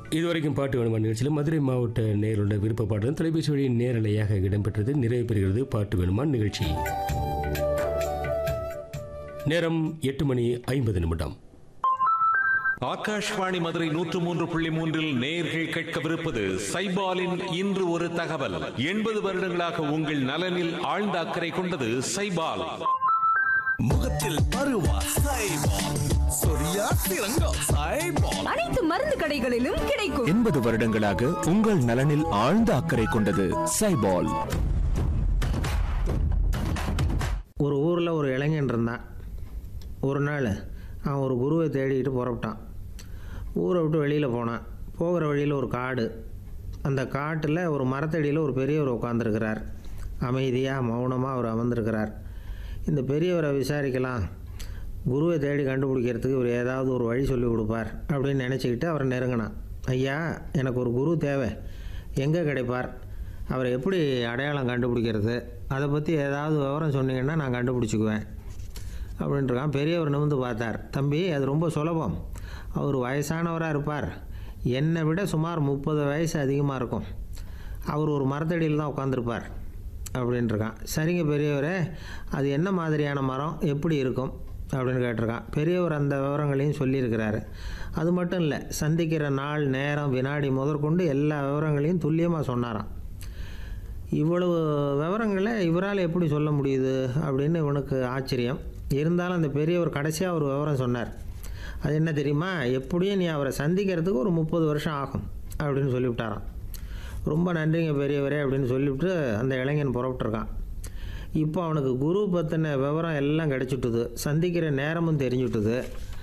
இதுவரைக்கும் பாட்டு வேணுமா நிகழ்ச்சியில் மதுரை மாவட்ட நேருடைய விருப்ப பாடலும் தொலைபேசி வழி நேரலையாக இடம்பெற்றது நிறைவு பெறுகிறது பாட்டு வேணுமா நிகழ்ச்சி நேரம் எட்டு மணி ஐம்பது நிமிடம் ஆகாஷ்வாணி மதுரை நூற்று மூன்று புள்ளி மூன்றில் நேர்கள் கேட்கவிருப்பது சைபாலின் இன்று ஒரு தகவல் எண்பது வருடங்களாக உங்கள் நலனில் ஆழ்ந்த அக்கறை கொண்டது சைபால் முகத்தில் பருவா சைபால் சொரியா சிறங்கம் சைபால் அனைத்து மருந்து கடைகளிலும் கிடைக்கும் எண்பது வருடங்களாக உங்கள் நலனில் ஆழ்ந்த அக்கறை கொண்டது சைபால் ஒரு ஊரில் ஒரு இளைஞன் இருந்தான் ஒரு நாள் அவன் ஒரு குருவை தேடிக்கிட்டு புறப்பட்டான் ஊரை விட்டு வெளியில் போனான் போகிற வழியில் ஒரு காடு அந்த காட்டில் ஒரு மரத்தடியில் ஒரு பெரியவர் உட்காந்துருக்கிறார் அமைதியாக மௌனமாக அவர் அமர்ந்திருக்கிறார் இந்த பெரியவரை விசாரிக்கலாம் குருவை தேடி கண்டுபிடிக்கிறதுக்கு இவர் ஏதாவது ஒரு வழி சொல்லி கொடுப்பார் அப்படின்னு நினச்சிக்கிட்டு அவரை நெருங்கினான் ஐயா எனக்கு ஒரு குரு தேவை எங்கே கிடைப்பார் அவரை எப்படி அடையாளம் கண்டுபிடிக்கிறது அதை பற்றி ஏதாவது விவரம் சொன்னீங்கன்னா நான் கண்டுபிடிச்சிக்குவேன் அப்படின்ட்டுருக்கான் பெரியவர் நிமிந்து பார்த்தார் தம்பி அது ரொம்ப சுலபம் அவர் வயசானவராக இருப்பார் என்னை விட சுமார் முப்பது வயசு அதிகமாக இருக்கும் அவர் ஒரு மரத்தடியில் தான் உட்காந்துருப்பார் அப்படின்ட்டுருக்கான் சரிங்க பெரியவரே அது என்ன மாதிரியான மரம் எப்படி இருக்கும் அப்படின்னு கேட்டிருக்கான் பெரியவர் அந்த விவரங்களையும் சொல்லியிருக்கிறாரு அது மட்டும் இல்லை சந்திக்கிற நாள் நேரம் வினாடி முதற்கொண்டு எல்லா விவரங்களையும் துல்லியமாக சொன்னாராம் இவ்வளவு விவரங்களை இவரால் எப்படி சொல்ல முடியுது அப்படின்னு இவனுக்கு ஆச்சரியம் இருந்தாலும் அந்த பெரியவர் கடைசியாக ஒரு விவரம் சொன்னார் அது என்ன தெரியுமா எப்படியும் நீ அவரை சந்திக்கிறதுக்கு ஒரு முப்பது வருஷம் ஆகும் அப்படின்னு சொல்லிவிட்டாராம் ரொம்ப நன்றிங்க பெரியவரே அப்படின்னு சொல்லிவிட்டு அந்த இளைஞன் புறப்பட்டுருக்கான் இப்போ அவனுக்கு குரு பற்றின விவரம் எல்லாம் கிடச்சிட்டுது சந்திக்கிற நேரமும் தெரிஞ்சுட்டுது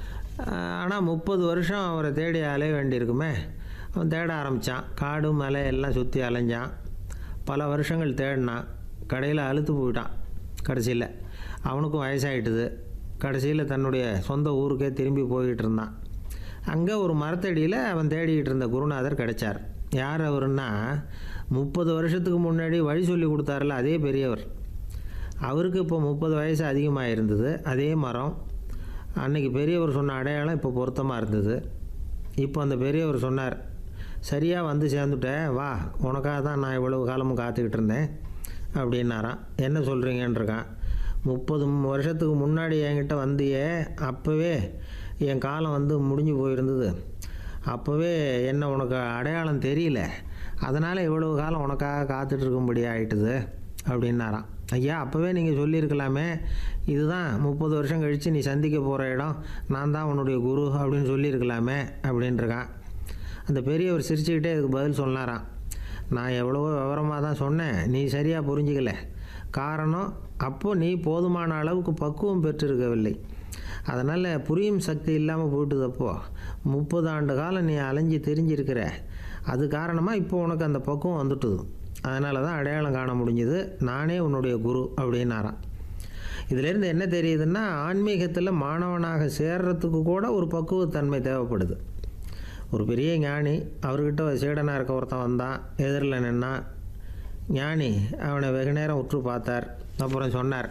ஆனால் முப்பது வருஷம் அவரை தேடி அலைய வேண்டியிருக்குமே அவன் தேட ஆரம்பித்தான் காடு மலை எல்லாம் சுற்றி அலைஞ்சான் பல வருஷங்கள் தேடினான் கடையில் அழுத்து போயிட்டான் கடைசியில் அவனுக்கும் வயசாகிட்டுது கடைசியில் தன்னுடைய சொந்த ஊருக்கே திரும்பி போய்கிட்டு இருந்தான் அங்கே ஒரு மரத்தடியில் அவன் தேடிக்கிட்டு இருந்த குருநாதர் கிடைச்சார் யார் அவருன்னா முப்பது வருஷத்துக்கு முன்னாடி வழி சொல்லி கொடுத்தாருல அதே பெரியவர் அவருக்கு இப்போ முப்பது வயசு அதிகமாக இருந்தது அதே மரம் அன்னைக்கு பெரியவர் சொன்ன அடையாளம் இப்போ பொருத்தமாக இருந்தது இப்போ அந்த பெரியவர் சொன்னார் சரியாக வந்து சேர்ந்துட்டேன் வா உனக்காக தான் நான் இவ்வளவு காலமும் காத்துக்கிட்டு இருந்தேன் அப்படின்னாராம் என்ன சொல்கிறீங்கன்றிருக்கான் முப்பது வருஷத்துக்கு முன்னாடி என்கிட்ட வந்தியே அப்போவே என் காலம் வந்து முடிஞ்சு போயிருந்தது அப்போவே என்ன உனக்கு அடையாளம் தெரியல அதனால் இவ்வளவு காலம் உனக்காக காத்துட்டு இருக்கும்படி ஆயிட்டுது அப்படின்னாராம் ஐயா அப்போவே நீங்கள் சொல்லியிருக்கலாமே இதுதான் முப்பது வருஷம் கழித்து நீ சந்திக்க போகிற இடம் நான் தான் உன்னுடைய குரு அப்படின்னு சொல்லியிருக்கலாமே அப்படின்ட்டுருக்கான் அந்த பெரியவர் சிரிச்சுக்கிட்டே அதுக்கு பதில் சொன்னாராம் நான் எவ்வளவோ விவரமாக தான் சொன்னேன் நீ சரியாக புரிஞ்சிக்கல காரணம் அப்போது நீ போதுமான அளவுக்கு பக்குவம் பெற்றிருக்கவில்லை அதனால் புரியும் சக்தி இல்லாமல் போயிட்டுதப்போ முப்பது ஆண்டு காலம் நீ அலைஞ்சு தெரிஞ்சிருக்கிற அது காரணமாக இப்போ உனக்கு அந்த பக்குவம் வந்துட்டுது அதனால தான் அடையாளம் காண முடிஞ்சது நானே உன்னுடைய குரு அப்படின்னாராம் இதிலேருந்து என்ன தெரியுதுன்னா ஆன்மீகத்தில் மாணவனாக சேர்றதுக்கு கூட ஒரு பக்குவத்தன்மை தேவைப்படுது ஒரு பெரிய ஞானி அவர்கிட்ட ஒரு சீடனாக இருக்க ஒருத்தன் வந்தான் எதிரில் நின்னான் ஞானி அவனை வெகு நேரம் உற்று பார்த்தார் அப்புறம் சொன்னார்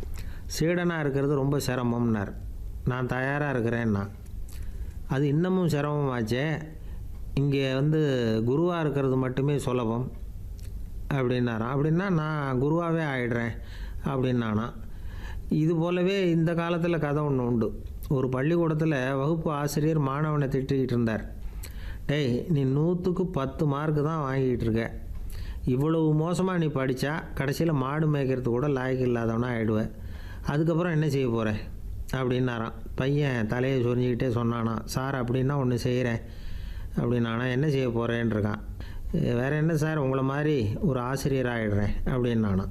சீடனாக இருக்கிறது ரொம்ப சிரமம்னார் நான் தயாராக இருக்கிறேன்னா அது இன்னமும் சிரமமாச்சே இங்கே வந்து குருவாக இருக்கிறது மட்டுமே சுலபம் அப்படின்னாராம் அப்படின்னா நான் குருவாகவே ஆயிடுறேன் அப்படின்னானா இது போலவே இந்த காலத்தில் கதை ஒன்று உண்டு ஒரு பள்ளிக்கூடத்தில் வகுப்பு ஆசிரியர் மாணவனை திட்டிக்கிட்டு இருந்தார் டேய் நீ நூற்றுக்கு பத்து மார்க்கு தான் வாங்கிக்கிட்டு இருக்க இவ்வளவு மோசமாக நீ படித்தா கடைசியில் மாடு மேய்க்கிறது கூட லாய்க்கு இல்லாதவனா ஆயிடுவேன் அதுக்கப்புறம் என்ன செய்ய போகிற அப்படின்னாராம் பையன் தலையை சொரிஞ்சிக்கிட்டே சொன்னானா சார் அப்படின்னா ஒன்று செய்கிறேன் அப்படின்னானா என்ன செய்ய போகிறேன்னு இருக்கான் வேற என்ன சார் உங்களை மாதிரி ஒரு ஆசிரியர் ஆகிடுறேன் அப்படின்னானா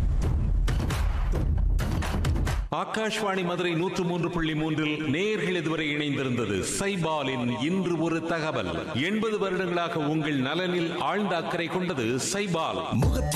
ஆகாஷ்வாணி மதுரை நூற்று மூன்று புள்ளி மூன்றில் நேர்கள் இதுவரை இணைந்திருந்தது சைபாலின் இன்று ஒரு தகவல் எண்பது வருடங்களாக உங்கள் நலனில் ஆழ்ந்த அக்கறை கொண்டது சைபால் முகத்தில்